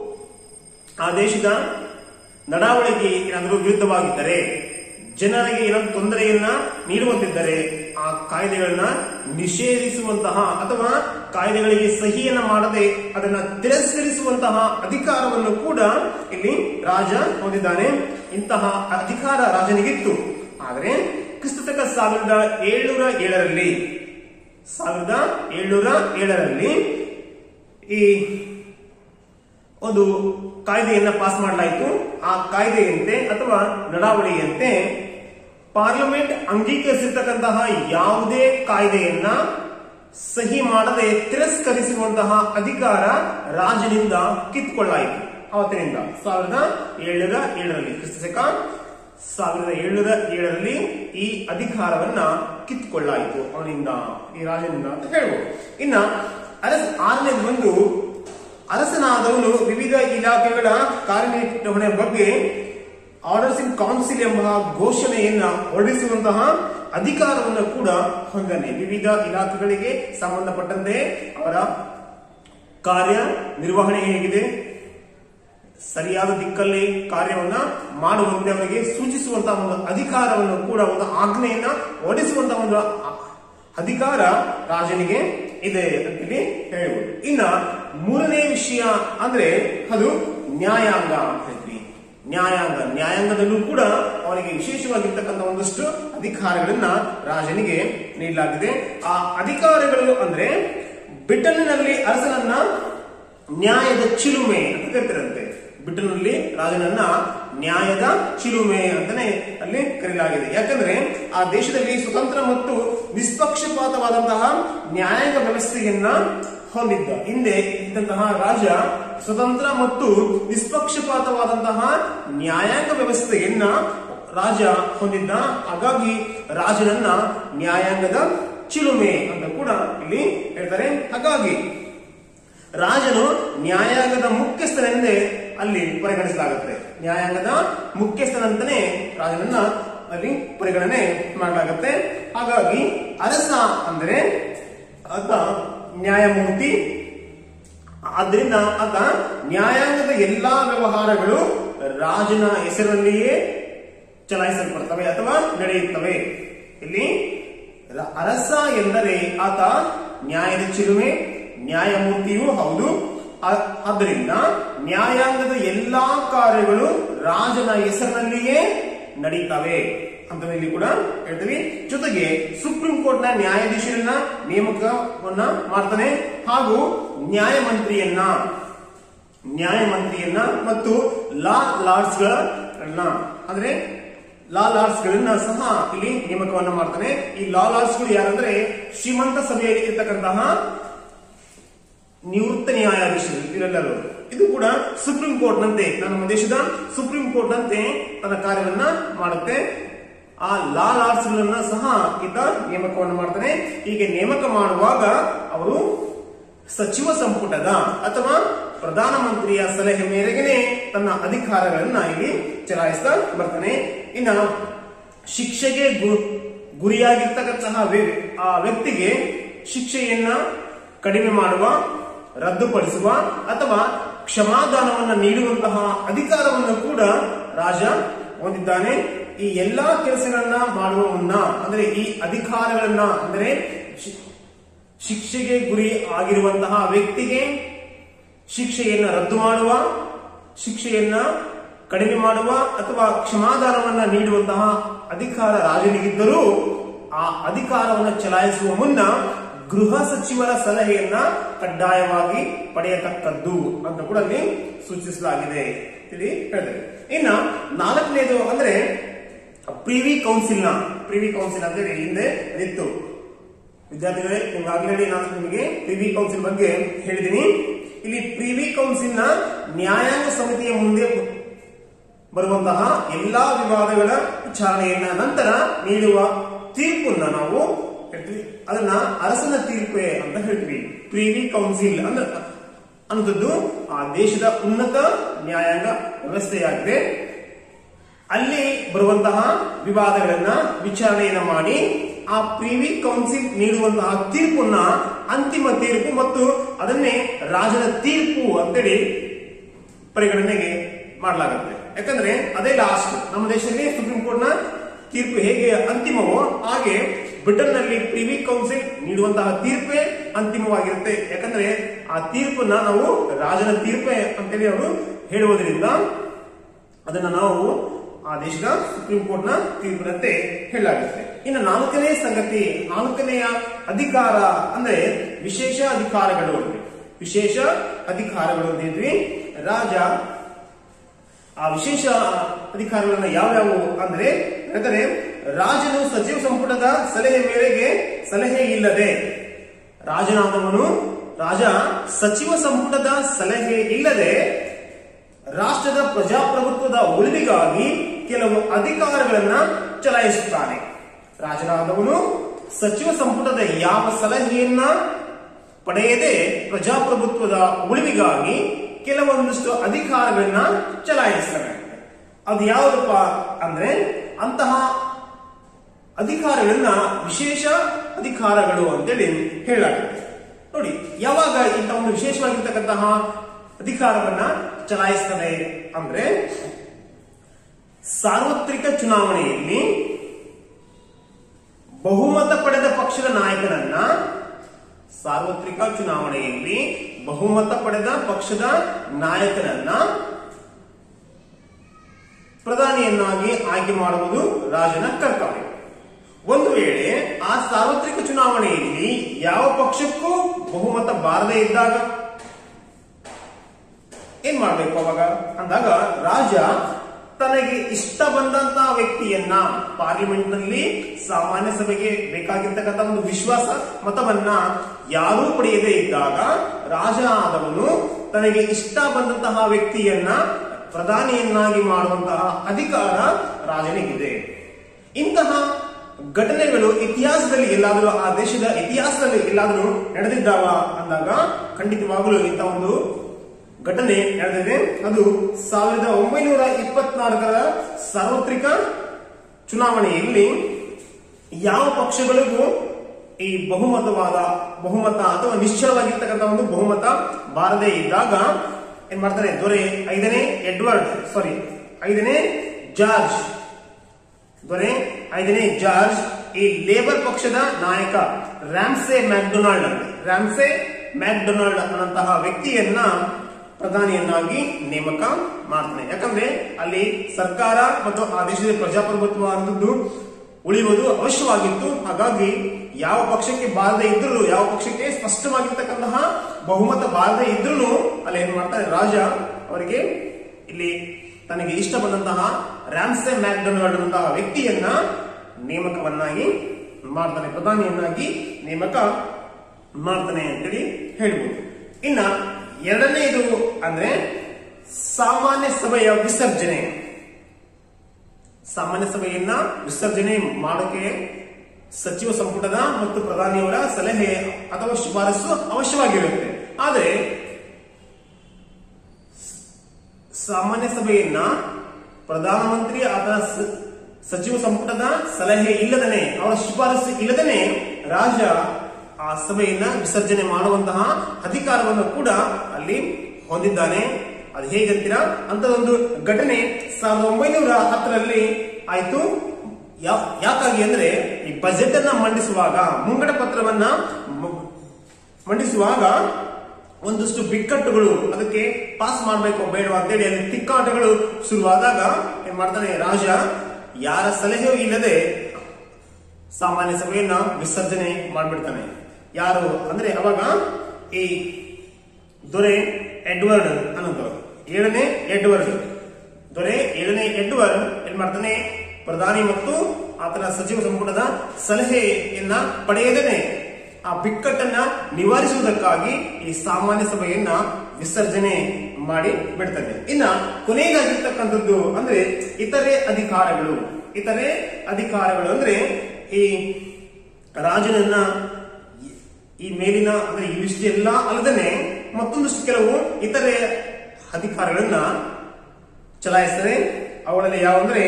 ಆ ದೇಶದ ನಡಾವಳಿಗೆ ಏನಾದರೂ ವಿರುದ್ಧವಾಗಿದ್ದರೆ ಜನರಿಗೆ ಏನಾದರೂ ತೊಂದರೆಯನ್ನ ನೀಡುವಂತಿದ್ದರೆ ಆ ಕಾಯ್ದೆಗಳನ್ನ ನಿಷೇಧಿಸುವಂತಹ ಅಥವಾ ಕಾಯ್ದೆಗಳಿಗೆ ಸಹಿಯನ್ನ ಮಾಡದೆ ಅದನ್ನ ತಿರಸ್ಕರಿಸುವಂತಹ ಅಧಿಕಾರವನ್ನು ಕೂಡ ಇಲ್ಲಿ ರಾಜ ಹೊಂದಿದ್ದಾನೆ ಇಂತಹ ಅಧಿಕಾರ ರಾಜನಿಗಿತ್ತು ಆದರೆ ಕ್ರಿಸ್ತಕ ಸಾವಿರದ ಏಳ್ನೂರ ಏಳರಲ್ಲಿ ಸಾವಿರದ ಏಳ್ನೂರ ಏಳರಲ್ಲಿ ಈ ಒಂದು ಕಾಯ್ದೆಯನ್ನ ಪಾಸ್ ಮಾಡಲಾಯಿತು ಆ ಕಾಯ್ದೆಯಂತೆ ಅಥವಾ ನಡಾವಳಿಯಂತೆ ಪಾರ್ಲಿಮೆಂಟ್ ಅಂಗೀಕರಿಸಿರ್ತಕ್ಕಂತಹ ಯಾವುದೇ ಕಾಯ್ದೆಯನ್ನ ಸಹಿ ಮಾಡದೆ ತಿರಸ್ಕರಿಸುವಂತಹ ಅಧಿಕಾರ ರಾಜನಿಂದ ಕಿತ್ತುಕೊಳ್ಳಾಯಿತು ಅವತ್ತಿನಿಂದ ಸಾವಿರದ ಏಳ್ನೂರ ಏಳರಲ್ಲಿ ಕ್ರಿಸ್ತಶಕ ಸಾವಿರದ ಏಳ್ನೂರ ಏಳರಲ್ಲಿ ಈ ಅಧಿಕಾರವನ್ನ ಕಿತ್ತುಕೊಳ್ಳಾಯಿತು ಅವನಿಂದ ಈ ರಾಜನಿಂದ ಅಂತ ಹೇಳ್ಬೋದು ಇನ್ನ ಅರಸ ಆರನೇದು ಒಂದು ಅರಸನಾದವನು ವಿವಿಧ ಇಲಾಖೆಗಳ ಕಾರ್ಯನಿರ್ವಹಣೆ ಬಗ್ಗೆ ಆರ್ಡರ್ಸ್ ಇನ್ ಕೌನ್ಸಿಲ್ ಎಂಬ ಘೋಷಣೆಯನ್ನ ಹೊರಡಿಸುವಂತಹ ಅಧಿಕಾರವನ್ನು ಕೂಡ ಹೊಂದಾನೆ ವಿವಿಧ ಇಲಾಖೆಗಳಿಗೆ ಸಂಬಂಧಪಟ್ಟಂತೆ ಅವರ ಕಾರ್ಯ ನಿರ್ವಹಣೆ ಹೇಗಿದೆ ಸರಿಯಾದ ದಿಕ್ಕಲ್ಲಿ ಕಾರ್ಯವನ್ನ ಮಾಡುವಂತೆ ಅವರಿಗೆ ಸೂಚಿಸುವಂತಹ ಒಂದು ಅಧಿಕಾರವನ್ನು ಕೂಡ ಒಂದು ಆಜ್ಞೆಯನ್ನ ಹೊರಡಿಸುವಂತಹ ಒಂದು ಅ- ಅಧಿಕಾರ ರಾಜನಿಗೆ ಇದೆ ಅಂತೇಳಿ ಹೇಳ್ಬೋದು ಇನ್ನ ಮೂರನೇ ವಿಷಯ ಅಂದ್ರೆ ಅದು ನ್ಯಾಯಾಂಗ ಅಂತ ಹೇಳ್ತೀವಿ ನ್ಯಾಯಾಂಗ ನ್ಯಾಯಾಂಗದಲ್ಲೂ ಕೂಡ ಅವರಿಗೆ ವಿಶೇಷವಾಗಿರ್ತಕ್ಕಂಥ ಒಂದಷ್ಟು ಅಧಿಕಾರಗಳನ್ನ ರಾಜನಿಗೆ ನೀಡಲಾಗಿದೆ ಆ ಅಧಿಕಾರಗಳು ಅಂದ್ರೆ ಬ್ರಿಟನ್ನಿನಲ್ಲಿ ಅರಸನನ್ನ ನ್ಯಾಯದ ಚಿಲುಮೆ ಅಂತ ಕರೀತಾರಂತೆ ಬ್ರಿಟನ್ನಲ್ಲಿ ರಾಜನನ್ನ ನ್ಯಾಯದ ಚಿಲುಮೆ ಅಂತಾನೆ ಅಲ್ಲಿ ಕರೆಯಲಾಗಿದೆ ಯಾಕಂದ್ರೆ ಆ ದೇಶದಲ್ಲಿ ಸ್ವತಂತ್ರ ಮತ್ತು ನಿಷ್ಪಕ್ಷಪಾತವಾದಂತಹ ನ್ಯಾಯಾಂಗ ವ್ಯವಸ್ಥೆಯನ್ನ ಹೊಂದಿದ್ದ ಹಿಂದೆ ಇದ್ದಂತಹ ರಾಜ ಸ್ವತಂತ್ರ ಮತ್ತು ನಿಷ್ಪಕ್ಷಪಾತವಾದಂತಹ ನ್ಯಾಯಾಂಗ ವ್ಯವಸ್ಥೆಯನ್ನ ರಾಜ ಹೊಂದಿದ್ದ ಹಾಗಾಗಿ ರಾಜನನ್ನ ನ್ಯಾಯಾಂಗದ ಚಿಲುಮೆ ಅಂತ ಕೂಡ ಇಲ್ಲಿ ಹೇಳ್ತಾರೆ ಹಾಗಾಗಿ ರಾಜನು ನ್ಯಾಯಾಂಗದ ಮುಖ್ಯಸ್ಥನೆಂದೇ ಅಲ್ಲಿ ಪರಿಗಣಿಸಲಾಗುತ್ತೆ ನ್ಯಾಯಾಂಗದ ಮುಖ್ಯಸ್ಥನಂತಾನೆ ರಾಜನನ್ನ ಅಲ್ಲಿ ಪರಿಗಣನೆ ಮಾಡಲಾಗುತ್ತೆ ಹಾಗಾಗಿ ಅರಸ ಅಂದರೆ ಆತ ನ್ಯಾಯಮೂರ್ತಿ ಆದ್ದರಿಂದ ಆತ ನ್ಯಾಯಾಂಗದ ಎಲ್ಲಾ ವ್ಯವಹಾರಗಳು ರಾಜನ ಹೆಸರಿನಲ್ಲಿಯೇ ಚಲಾಯಿಸಲ್ಪಡ್ತವೆ ಅಥವಾ ನಡೆಯುತ್ತವೆ ಇಲ್ಲಿ ರ- ಅರಸ ಎಂದರೆ ಆತ ನ್ಯಾಯದ ಚಿಲುಮೆ ನ್ಯಾಯಮೂರ್ತಿಯೂ ಹೌದು ಆ- ಆದ್ದರಿಂದ ನ್ಯಾಯಾಂಗದ ಎಲ್ಲಾ ಕಾರ್ಯಗಳು ರಾಜನ ಹೆಸರಿನಲ್ಲಿಯೇ ನಡೀತವೆ ಅಂತ ಇಲ್ಲಿ ಕೂಡ ಹೇಳ್ತೀವಿ ಜೊತೆಗೆ ಸುಪ್ರೀಂ ಕೋರ್ಟ್ ನ ನ್ಯಾಯಾಧೀಶರನ್ನ ನೇಮಕವನ್ನ ಮಾಡ್ತಾನೆ ಹಾಗೂ ನ್ಯಾಯಮಂತ್ರಿಯನ್ನ ನ್ಯಾಯಮಂತ್ರಿಯನ್ನ ಮತ್ತು ಲಾ ಲಾರ್ಡ್ಸ್ ಗಳನ್ನ ಅಂದ್ರೆ ಲಾ ಲಾರ್ಡ್ಸ್ ಗಳನ್ನ ಸಹ ಇಲ್ಲಿ ನೇಮಕವನ್ನ ಮಾಡ್ತಾನೆ ಈ ಲಾ ಲಾರ್ಡ್ಸ್ ಗಳು ಯಾರಂದ್ರೆ ಶ್ರೀಮಂತ ಸಭೆಯಲ್ಲಿ ಇರ್ತಕ್ಕಂತಹ ನಿವೃತ್ತ ನ್ಯಾಯಾಧೀಶರು ಇವರೆಲ್ಲರೂ ಇದು ಕೂಡ ಸುಪ್ರೀಂ ಕೋರ್ಟ್ ನಂತೆ ನಮ್ಮ ದೇಶದ ಸುಪ್ರೀಂ ಕೋರ್ಟ್ ನಂತೆ ತನ್ನ ಕಾರ್ಯವನ್ನ ಮಾಡುತ್ತೆ ಆ ಲಾ ಲಾರ್ಡ್ಸ್ ಗಳನ್ನ ಸಹ ಈತ ನೇಮಕವನ್ನು ಮಾಡ್ತಾನೆ ಹೀಗೆ ನೇಮಕ ಮಾಡುವಾಗ ಅವರು ಸಚಿವ ಸಂಪುಟದ ಅಥವಾ ಪ್ರಧಾನಮಂತ್ರಿಯ ಸಲಹೆ ಮೇರೆಗೆ ತನ್ನ ಅಧಿಕಾರಗಳನ್ನ ಇಲ್ಲಿ ಚಲಾಯಿಸ್ತಾ ಬರ್ತಾನೆ ಇನ್ನ ಶಿಕ್ಷೆಗೆ ಗು- ಗುರಿಯಾಗಿರ್ತಕ್ಕಂತಹ ವ್ಯ- ಆ ವ್ಯಕ್ತಿಗೆ ಶಿಕ್ಷೆಯನ್ನ ಕಡಿಮೆ ಮಾಡುವ ರದ್ದುಪಡಿಸುವ ಅಥವಾ ಕ್ಷಮಾದಾನವನ್ನ ನೀಡುವಂತಹ ಅಧಿಕಾರವನ್ನು ಕೂಡ ರಾಜ ಹೊಂದಿದ್ದಾನೆ ಈ ಎಲ್ಲಾ ಕೆಲಸಗಳನ್ನ ಮಾಡುವ ಮುನ್ನ ಅಂದ್ರೆ ಈ ಅಧಿಕಾರಗಳನ್ನ ಅಂದ್ರೆ ಶಿ- ಶಿಕ್ಷೆಗೆ ಗುರಿ ಆಗಿರುವಂತಹ ವ್ಯಕ್ತಿಗೆ ಶಿಕ್ಷೆಯನ್ನ ರದ್ದು ಮಾಡುವ ಶಿಕ್ಷೆಯನ್ನ ಕಡಿಮೆ ಮಾಡುವ ಅಥವಾ ಕ್ಷಮಾದಾನವನ್ನ ನೀಡುವಂತಹ ಅಧಿಕಾರ ರಾಜನಿಗಿದ್ದರೂ ಆ ಅಧಿಕಾರವನ್ನು ಚಲಾಯಿಸುವ ಮುನ್ನ ಗೃಹ ಸಚಿವರ ಸಲಹೆಯನ್ನ ಕಡ್ಡಾಯವಾಗಿ ಪಡೆಯತಕ್ಕದ್ದು ಅಂತ ಕೂಡ ಅಲ್ಲಿ ಸೂಚಿಸಲಾಗಿದೆ ತಿಳಿ ಹೇಳಿದೆ ಇನ್ನ ನಾಲ್ಕನೇದು ಅಂದ್ರೆ ಪ್ರಿವಿ ಕೌನ್ಸಿಲ್ನ ಪ್ರಿವಿ ಕೌನ್ಸಿಲ್ ಅಂತ ಹೇಳಿ ಹಿಂದೆ ಇತ್ತು ವಿದ್ಯಾರ್ಥಿಗಳೇ ನಿಮ್ಗೆ ಆಗ್ಲೇ ನಾನು ನಿಮಗೆ ಪ್ರಿವಿ ಕೌನ್ಸಿಲ್ ಬಗ್ಗೆ ಹೇಳಿದ್ದೀನಿ ಇಲ್ಲಿ ಪ್ರಿವಿ ಕೌನ್ಸಿಲ್ ನ ನ್ಯಾಯಾಂಗ ಸಮಿತಿಯ ಮುಂದೆ ಬರುವಂತಹ ಎಲ್ಲಾ ವಿವಾದಗಳ ವಿಚಾರಣೆಯನ್ನ ನಂತರ ನೀಡುವ ತೀರ್ಪನ್ನ ನಾವು ಹೇಳ್ತೀವಿ ಅದನ್ನ ಅರಸನ ತೀರ್ಪೆ ಅಂತ ಹೇಳ್ತೀವಿ ಪ್ರಿವಿ ಕೌನ್ಸಿಲ್ ಅಂದ್ರೆ ಅನ್ನೋದು ಆ ದೇಶದ ಉನ್ನತ ನ್ಯಾಯಾಂಗ ವ್ಯವಸ್ಥೆಯಾಗಿದೆ ಅಲ್ಲಿ ಬರುವಂತಹ ವಿವಾದಗಳನ್ನ ವಿಚಾರಣೆಯನ್ನ ಮಾಡಿ ಆ ಪ್ರಿವಿ ಕೌನ್ಸಿಲ್ ನೀಡುವಂತಹ ತೀರ್ಪನ್ನ ಅಂತಿಮ ತೀರ್ಪು ಮತ್ತು ಅದನ್ನೇ ರಾಜನ ತೀರ್ಪು ಅಂತೇಳಿ ಪರಿಗಣನೆಗೆ ಮಾಡಲಾಗುತ್ತೆ ಯಾಕಂದ್ರೆ ಅದೇ ಲಾಸ್ಟ್ ನಮ್ಮ ದೇಶದಲ್ಲಿ ಸುಪ್ರೀಂ ಕೋರ್ಟ್ ನ ತೀರ್ಪು ಹೇಗೆ ಅಂತಿಮವೋ ಹಾಗೆ ಬ್ರಿಟನ್ ನಲ್ಲಿ ಪ್ರಿವಿ ಕೌನ್ಸಿಲ್ ನೀಡುವಂತಹ ತೀರ್ಪೇ ಅಂತಿಮವಾಗಿರುತ್ತೆ ಯಾಕಂದ್ರೆ ಆ ತೀರ್ಪನ್ನ ನಾವು ರಾಜನ ತೀರ್ಪೆ ಅಂತೇಳಿ ಅವರು ಹೇಳುವುದರಿಂದ ಅದನ್ನ ನಾವು ಆ ದೇಶದ ಸುಪ್ರೀಂ ಕೋರ್ಟ್ ನ ತೀರ್ಪಿನಂತೆ ಹೇಳಲಾಗುತ್ತೆ ಇನ್ನು ನಾಲ್ಕನೇ ಸಂಗತಿ ನಾಲ್ಕನೆಯ ಅಧಿಕಾರ ಅಂದ್ರೆ ವಿಶೇಷ ಅಧಿಕಾರಗಳು ವಿಶೇಷ ಅಧಿಕಾರಗಳು ಅಂತ ಹೇಳಿದ್ವಿ ರಾಜ ಆ ವಿಶೇಷ ಅಧಿಕಾರಗಳನ್ನ ಯಾವ್ಯಾವು ಅಂದ್ರೆ ಯಾಕಂದ್ರೆ ರಾಜನು ಸಚಿವ ಸಂಪುಟದ ಸಲಹೆ ಮೇರೆಗೆ ಸಲಹೆ ಇಲ್ಲದೆ ರಾಜನಾದವನು ರಾಜ ಸಚಿವ ಸಂಪುಟದ ಸಲಹೆ ಇಲ್ಲದೆ ರಾಷ್ಟ್ರದ ಪ್ರಜಾಪ್ರಭುತ್ವದ ಉಳಿವಿಗಾಗಿ ಕೆಲವು ಅಧಿಕಾರಗಳನ್ನ ಚಲಾಯಿಸುತ್ತಾನೆ ರಾಜನಾದವನು ಸಚಿವ ಸಂಪುಟದ ಯಾವ ಸಲಹೆಯನ್ನ ಪಡೆಯದೆ ಪ್ರಜಾಪ್ರಭುತ್ವದ ಉಳಿವಿಗಾಗಿ ಕೆಲವೊಂದಷ್ಟು ಅಧಿಕಾರಗಳನ್ನ ಚಲಾಯಿಸ್ತಾನೆ ಅದು ಯಾವುದಪ್ಪ ಅಂದ್ರೆ ಅಂತಹ ಅಧಿಕಾರಗಳನ್ನ ವಿಶೇಷ ಅಧಿಕಾರಗಳು ಅಂತೇಳಿ ಹೇಳಲಾಗುತ್ತೆ ನೋಡಿ ಯಾವಾಗ ಇಂಥ ಒಂದು ವಿಶೇಷವಾಗಿರ್ತಕ್ಕಂತಹ ಅಧಿಕಾರವನ್ನ ಚಲಾಯಿಸ್ತದೆ ಅಂದ್ರೆ ಸಾರ್ವತ್ರಿಕ ಚುನಾವಣೆಯಲ್ಲಿ ಬಹುಮತ ಪಡೆದ ಪಕ್ಷದ ನಾಯಕನನ್ನ ಸಾರ್ವತ್ರಿಕ ಚುನಾವಣೆಯಲ್ಲಿ ಬಹುಮತ ಪಡೆದ ಪಕ್ಷದ ನಾಯಕನನ್ನ ಪ್ರಧಾನಿಯನ್ನಾಗಿ ಆಯ್ಕೆ ಮಾಡುವುದು ರಾಜನ ಕರ್ತವ್ಯ ಒಂದು ವೇಳೆ ಆ ಸಾರ್ವತ್ರಿಕ ಚುನಾವಣೆಯಲ್ಲಿ ಯಾವ ಪಕ್ಷಕ್ಕೂ ಬಹುಮತ ಬಾರದೇ ಇದ್ದಾಗ ಏನ್ ಮಾಡ್ಬೇಕು ಅವಾಗ ಅಂದಾಗ ರಾಜ ತನಗೆ ಇಷ್ಟ ಬಂದಂತಹ ವ್ಯಕ್ತಿಯನ್ನ ಪಾರ್ಲಿಮೆಂಟ್ ನಲ್ಲಿ ಸಾಮಾನ್ಯ ಸಭೆಗೆ ಬೇಕಾಗಿರ್ತಕ್ಕಂಥ ಒಂದು ವಿಶ್ವಾಸ ಮತವನ್ನ ಯಾರೂ ಪಡೆಯದೇ ಇದ್ದಾಗ ರಾಜ ಆದವನು ತನಗೆ ಇಷ್ಟ ಬಂದಂತಹ ವ್ಯಕ್ತಿಯನ್ನ ಪ್ರಧಾನಿಯನ್ನಾಗಿ ಮಾಡುವಂತಹ ಅಧಿಕಾರ ರಾಜನಿಗಿದೆ ಇಂತಹ ಘಟನೆಗಳು ಇತಿಹಾಸದಲ್ಲಿ ಎಲ್ಲಾದರೂ ಆ ದೇಶದ ಇತಿಹಾಸದಲ್ಲಿ ಎಲ್ಲಾದರೂ ನಡೆದಿದ್ದಾವ ಅಂದಾಗ ಖಂಡಿತವಾಗಲೂ ಇಂಥ ಒಂದು ಘಟನೆ ನಡೆದಿದೆ ಅದು ಸಾವಿರದ ಒಂಬೈನೂರ ಇಪ್ಪತ್ನಾಲ್ಕರ ಸಾರ್ವತ್ರಿಕ ಚುನಾವಣೆಯಲ್ಲಿ ಯಾವ ಪಕ್ಷಗಳಿಗೂ ಈ ಬಹುಮತವಾದ ಬಹುಮತ ಅಥವಾ ನಿಶ್ಚಲವಾಗಿರ್ತಕ್ಕಂಥ ಒಂದು ಬಹುಮತ ಬಾರದೇ ಇದ್ದಾಗ ಏನ್ ಮಾಡ್ತಾರೆ ದೊರೆ ಐದನೇ ಎಡ್ವರ್ಡ್ ಸಾರಿ ಐದನೇ ಜಾರ್ಜ್ ದೊರೆ ಐದನೇ ಜಾರ್ಜ್ ಈ ಲೇಬರ್ ಪಕ್ಷದ ನಾಯಕ ರ್ಯಾಮ್ಸೆ ಮ್ಯಾಕ್ಡೊನಾಲ್ಡ್ ರ್ಯಾಮ್ಸೆ ಮ್ಯಾಕ್ಡೊನಾಲ್ಡ್ ಅನ್ನಂತಹ ವ್ಯಕ್ತಿಯನ್ನ ಪ್ರಧಾನಿಯನ್ನಾಗಿ ನೇಮಕ ಮಾಡ್ತಾನೆ ಯಾಕಂದ್ರೆ ಅಲ್ಲಿ ಸರ್ಕಾರ ಮತ್ತು ಆ ದೇಶದ ಪ್ರಜಾಪ್ರಭುತ್ವ ಅನ್ನೋದು ಉಳಿಯುವುದು ಅವಶ್ಯವಾಗಿತ್ತು ಹಾಗಾಗಿ ಯಾವ ಪಕ್ಷಕ್ಕೆ ಬಾರದೇ ಇದ್ರು ಯಾವ ಪಕ್ಷಕ್ಕೆ ಸ್ಪಷ್ಟವಾಗಿರ್ತಕ್ಕಂತಹ ಬಹುಮತ ಬಾರದೇ ಇದ್ರು ಅಲ್ಲಿ ಏನ್ ಮಾಡ್ತಾನೆ ರಾಜ ಅವರಿಗೆ ಇಲ್ಲಿ ತನಗೆ ಇಷ್ಟ ಬಂದಂತಹ ರ್ಯಾಮ್ಸೆ ಮ್ಯಾಕ್ಡೊನಾಲ್ಡ್ ಅನ್ನಂತಹ ವ್ಯಕ್ತಿಯನ್ನ ನೇಮಕವನ್ನಾಗಿ ಮಾಡ್ತಾನೆ ಪ್ರಧಾನಿಯನ್ನಾಗಿ ನೇಮಕ ಮಾಡ್ತಾನೆ ಅಂತೇಳಿ ಹೇಳ್ಬೋದು ಇನ್ನ ಎರಡನೇದು ಅಂದ್ರೆ ಸಾಮಾನ್ಯ ಸಭೆಯ ವಿಸರ್ಜನೆ ಸಾಮಾನ್ಯ ಸಭೆಯನ್ನ ವಿಸರ್ಜನೆ ಮಾಡೋಕೆ ಸಚಿವ ಸಂಪುಟದ ಮತ್ತು ಪ್ರಧಾನಿಯವರ ಸಲಹೆ ಅಥವಾ ಶಿಫಾರಸು ಅವಶ್ಯವಾಗಿರುತ್ತೆ ಆದರೆ ಸಾಮಾನ್ಯ ಸಭೆಯನ್ನ ಪ್ರಧಾನಮಂತ್ರಿ ಅಥವಾ ಸ- ಸಚಿವ ಸಂಪುಟದ ಸಲಹೆ ಇಲ್ಲದನೆ ಅವರ ಶಿಫಾರಸು ಇಲ್ಲದನೆ ರಾಜ ಆ ಸಭೆಯನ್ನ ವಿಸರ್ಜನೆ ಮಾಡುವಂತಹ ಅಧಿಕಾರವನ್ನು ಕೂಡ ಅಲ್ಲಿ ಹೊಂದಿದ್ದಾನೆ ಅದು ಹೇಗಂತೀರಾ ಅಂತದೊಂದು ಘಟನೆ ಸಾವಿರದ ಒಂಬೈನೂರ ಹತ್ತರಲ್ಲಿ ಆಯ್ತು ಯಾ- ಯಾಕಾಗಿ ಅಂದ್ರೆ ಈ ಬಜೆಟ್ ಅನ್ನ ಮಂಡಿಸುವಾಗ ಮುಂಗಡ ಪತ್ರವನ್ನ ಮ- ಮಂಡಿಸುವಾಗ ಒಂದಷ್ಟು ಬಿಕ್ಕಟ್ಟುಗಳು ಅದಕ್ಕೆ ಪಾಸ್ ಮಾಡಬೇಕು ಬೇಡವಾ ಅಂತೇಳಿ ಅಲ್ಲಿ ತಿಕ್ಕಾಟಗಳು ಶುರುವಾದಾಗ ಏನ್ ಮಾಡ್ತಾನೆ ರಾಜ ಯಾರ ಸಲಹೆಯೂ ಇಲ್ಲದೆ ಸಾಮಾನ್ಯ ಸಭೆಯನ್ನ ವಿಸರ್ಜನೆ ಮಾಡ್ಬಿಡ್ತಾನೆ ಯಾರು ಅಂದ್ರೆ ಅವಾಗ ಈ ದೊರೆ ಎಡ್ವರ್ಡ್ ಅನ್ನೋದು ಏಳನೇ ಎಡ್ವರ್ಡ್ ದೊರೆ ಏಳನೇ ಎಡ್ವರ್ಡ್ ಏನ್ ಮಾಡ್ತಾನೆ ಪ್ರಧಾನಿ ಮತ್ತು ಆತನ ಸಚಿವ ಸಂಪುಟದ ಸಲಹೆಯನ್ನ ಪಡೆಯದೇನೆ ಆ ಬಿಕ್ಕಟ್ಟನ್ನ ನಿವಾರಿಸುವುದಕ್ಕಾಗಿ ಈ ಸಾಮಾನ್ಯ ಸಭೆಯನ್ನ ವಿಸರ್ಜನೆ ಮಾಡಿ ಬಿಡ್ತಾನೆ ಇನ್ನ ಕೊನೆಯದಾಗಿರ್ತಕ್ಕಂಥದ್ದು ಅಂದ್ರೆ ಇತರೆ ಅಧಿಕಾರಗಳು ಇತರೆ ಅಧಿಕಾರಗಳು ಅಂದ್ರೆ ಈ ರಾಜನನ್ನ ಈ ಮೇಲಿನ ಅಂದ್ರೆ ಇವಿಷ್ಟು ಎಲ್ಲ ಅಲ್ಲದೆ ಮತ್ತೊಂದಷ್ಟು ಕೆಲವು ಇತರೆ ಅಧಿಕಾರಗಳನ್ನ ಚಲಾಯಿಸ್ತಾರೆ ಅವುಗಳಲ್ಲಿ ಯಾವಂದ್ರೆ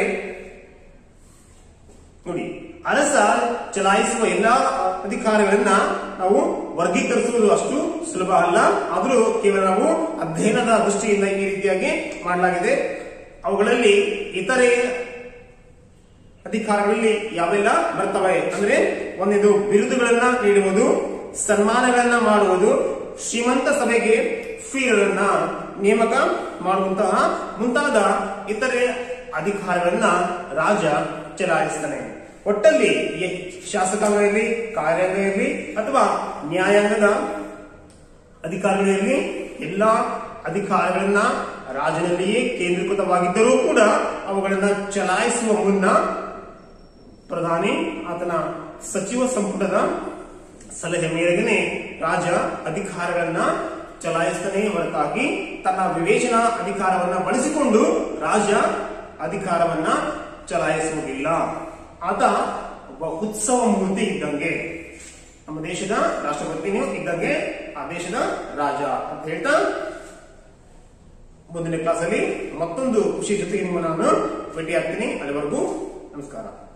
ನೋಡಿ ಅರಸ ಚಲಾಯಿಸುವ ಎಲ್ಲಾ ಅಧಿಕಾರಗಳನ್ನ ನಾವು ವರ್ಗೀಕರಿಸುವುದು ಅಷ್ಟು ಸುಲಭ ಅಲ್ಲ ಆದರೂ ಕೇವಲ ನಾವು ಅಧ್ಯಯನದ ದೃಷ್ಟಿಯಿಂದ ಈ ರೀತಿಯಾಗಿ ಮಾಡಲಾಗಿದೆ ಅವುಗಳಲ್ಲಿ ಇತರೆ ಅಧಿಕಾರಗಳಲ್ಲಿ ಯಾವೆಲ್ಲ ಬರ್ತವೆ ಅಂದ್ರೆ ಒಂದಿದು ಬಿರುದುಗಳನ್ನ ನೀಡುವುದು ಸನ್ಮಾನಗಳನ್ನ ಮಾಡುವುದು ಶ್ರೀಮಂತ ಸಭೆಗೆ ಫೀರನ್ನ ನೇಮಕ ಮಾಡುವಂತಹ ಮುಂತಾದ ಇತರೆ ಅಧಿಕಾರಗಳನ್ನ ರಾಜ ಚಲಾಯಿಸ್ತಾನೆ ಒಟ್ಟಲ್ಲಿ ಈ ಶಾಸಕಾಂಗ ಇರಲಿ ಕಾರ್ಯಾಂಗ ಇರಲಿ ಅಥವಾ ನ್ಯಾಯಾಂಗದ ಅಧಿಕಾರಿಗಳಲ್ಲಿ ಎಲ್ಲಾ ಅಧಿಕಾರಗಳನ್ನ ರಾಜನಲ್ಲಿಯೇ ಕೇಂದ್ರೀಕೃತವಾಗಿದ್ದರೂ ಕೂಡ ಅವುಗಳನ್ನ ಚಲಾಯಿಸುವ ಮುನ್ನ ಪ್ರಧಾನಿ ಆತನ ಸಚಿವ ಸಂಪುಟದ ಸಲಹೆ ಮೇರೆಗೆ ರಾಜ ಅಧಿಕಾರಗಳನ್ನ ಚಲಾಯಿಸ್ತಾನೆ ಹೊರತಾಗಿ ತನ್ನ ವಿವೇಚನಾ ಅಧಿಕಾರವನ್ನ ಬಳಸಿಕೊಂಡು ರಾಜ ಅಧಿಕಾರವನ್ನ ಚಲಾಯಿಸುವುದಿಲ್ಲ ಆತ ಒಬ್ಬ ಉತ್ಸವ ಮೂರ್ತಿ ಇದ್ದಂಗೆ ನಮ್ಮ ದೇಶದ ರಾಷ್ಟ್ರಪತಿನೂ ಇದ್ದಂಗೆ ಆ ದೇಶದ ರಾಜ ಅಂತ ಹೇಳ್ತಾ ಮುಂದಿನ ಕ್ಲಾಸಲ್ಲಿ ಮತ್ತೊಂದು ಖುಷಿ ಜೊತೆಗೆ ನಿಮ್ಮ ನಾನು ಭೇಟಿ ಆಗ್ತೀನಿ ಅಲ್ಲಿವರೆಗೂ ನಮಸ್ಕಾರ